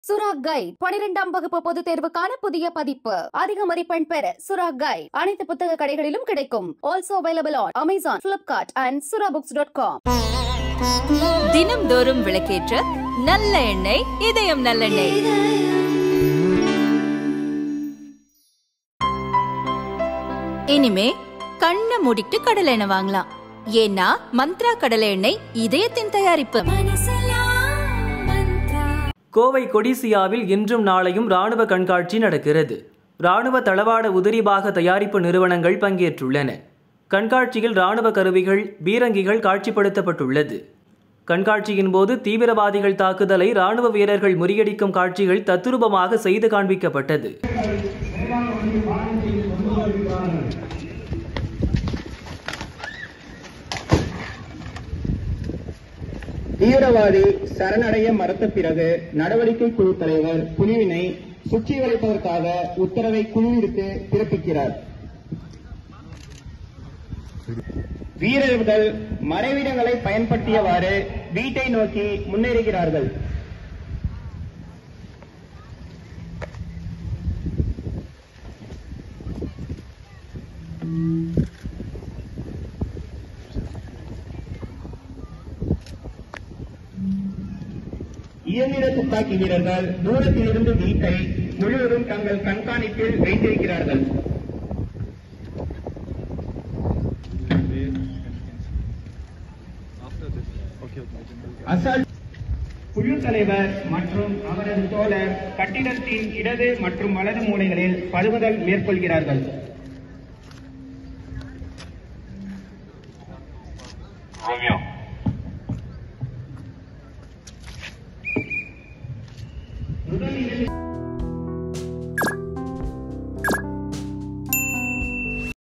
சுரா கைட் பனிரெண்டாம் வகுப்பு பொதுத் தேர்வுக்கான புதிய பதிப்பு அதிக மதிப்பெண் பெற சுரா கைட் அனைத்து புத்தக கடைகளிலும் கிடைக்கும் also available on Amazon Flipkart and Sura books dot com தினம்தோறும் விளக்கேற்ற நல்ல எண்ணெய் இதயம் நல்லெண்ணெய் இனிமே கண்ணை மூடிட்டு கடலை எண்ணெய் வாங்கலாம் ஏன்னா மந்த்ரா கடலை எண்ணெய் இதயத்தின் தயாரிப்பு கோவை கொடிசியாவில் இன்றும் நாளையும் ராணுவ கண்காட்சி நடக்கிறது ராணுவ தளவாட உதிரிபாக தயாரிப்பு நிறுவனங்கள் பங்கேற்றுள்ளன கண்காட்சியில் ராணுவ கருவிகள் பீரங்கிகள் காட்சிப்படுத்தப்பட்டுள்ளது கண்காட்சியின் போது தீவிரவாதிகள் தாக்குதலை ராணுவ வீரர்கள் முறியடிக்கும் காட்சிகள் தத்துரூபமாக செய்து காண்பிக்கப்பட்டது தீவிரவாதி சரணடைய மறுத்த பிறகு நடவடிக்கை குழு தலைவர் குழுவினை சுற்றி வளைப்பதற்காக உத்தரவை குழுவிற்கு பிறப்பிக்கிறார் வீரர்கள் மறைவிடங்களை பயன்படுத்தியவாறு வீட்டை நோக்கி முன்னேறுகிறார்கள் இயந்திர துப்பாக்கி வீரர்கள் தூரத்திலிருந்து வீட்டை முழுவதும் தங்கள் கண்காணிப்பில் வைத்திருக்கிறார்கள் அசால்ட் குழு தலைவர் மற்றும் அவரது தோழர் கட்டிடத்தின் இடது மற்றும் வலது மூலைகளில் பதுமுதல் மேற்கொள்கிறார்கள் முதலில்